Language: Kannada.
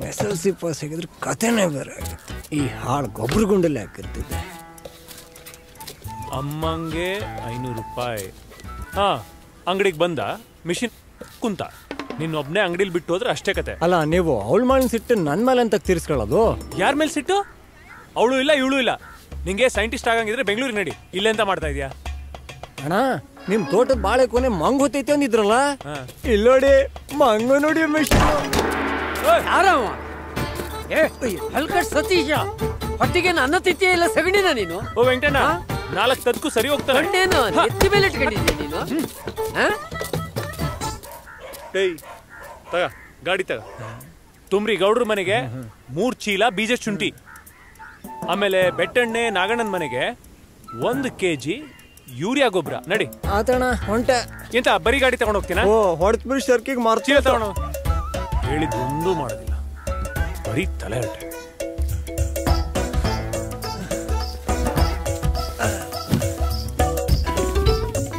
ಎಸ್ ಎಲ್ ಸಿ ಪಾಸ್ ಆಗಿದ್ರೆ ಕಥೆನೇ ಬೇರೆ ಆಗಿತ್ತು ಈ ಹಾಳು ಗೊಬ್ಬರ ಗುಂಡಲ್ಲಿ ಹಾಕಿರ್ತಿದ್ದೆ ಅಮ್ಮಂಗೆ ಐನೂರು ರೂಪಾಯಿ ಹಾ ಅಂಗಡಿಗೆ ಬಂದ ಮಿಷಿನ್ ಕುಂತ ನಿನ್ನೊಬ್ನೇ ಅಂಗಡಿಲಿ ಬಿಟ್ಟು ಹೋದ್ರೆ ಅಷ್ಟೇ ಕತೆ ಅಲ್ಲ ನೀವು ಅವಳ ಮಾಡಿನ ಸಿಟ್ಟು ನನ್ನ ಮೇಲೆ ಅಂತ ತೀರಿಸ್ಕೊಳ್ಳೋದು ಯಾರ ಮೇಲೆ ಸಿಟ್ಟು ಅವಳು ಇಲ್ಲ ಇವಳು ಇಲ್ಲ ನಿಂಗೆ ಸೈಂಟಿಸ್ಟ್ ಆಗಂಗಿದ್ರೆ ಬೆಂಗಳೂರಿಗೆ ನಡಿ ಇಲ್ಲೆಂತ ಮಾಡ್ತಾ ಇದೀಯಾ ಅಣ್ಣ ನಿಮ್ ತೋಟದ ಬಾಳೆ ಕೊನೆ ಮಂಗ್ ಹೊತ್ತೈತೆ ಅಂದಿದ್ರಲ್ಲ ಇಲ್ಲೋಡಿ ಮಂಗ ನೋಡಿ ಮಿಶ್ರ ಯಾರವ ಏ ಹಲ್ಕಟ್ ಸತೀಶ ಹೊಟ್ಟಿಗೆ ಅನ್ನ ತಿತ್ತಿಯ ಇಲ್ಲ ಸಗಣಿನ ನೀನು ಓ ವೆಂಕಟಣ್ಣ ನಾಲ್ಕು ತದ್ಕು ಸರಿ ಹೋಗ್ತಾರೆ ಕಣ್ಣೇನು ಎತ್ತಿ ಮೇಲೆ ಇಟ್ಕೊಂಡಿದ್ದೆ ನೀನು ಹಾ? ಏಯ್ ತಗ ಗಾಡಿ ತಗ ತುಂಬ್ರಿ ಗೌಡ್ರ ಮನೆಗೆ ಮೂರ್ ಚೀಲ ಬೀಜ ಶುಂಠಿ ಆಮೇಲೆ ಬೆಟ್ಟಣ್ಣೆ ನಾಗಣ್ಣನ ಮನೆಗೆ ಒಂದು ಕೆ ಜಿ ಯೂರಿಯಾ ಗೊಬ್ಬರ ನಡಿ ಆತಣ್ಣ ಹೊಂಟೆ ಎಂತ ಬರೀ ಗಾಡಿ ತಗೊಂಡ್ ಹೋಗ್ತೀನ ಓ ಹೊಡೆದ್ ಬಿಡಿ ಸರ್ಕಿಗೆ ಮಾರ್ಚಿ ಚೀಲ ತಗೊಂಡು ಹೇಳಿದ್ದೊಂದು ಮಾಡೋದಿಲ್ಲ ಬರೀ ತಲೆ ಹೊಟ್ಟೆ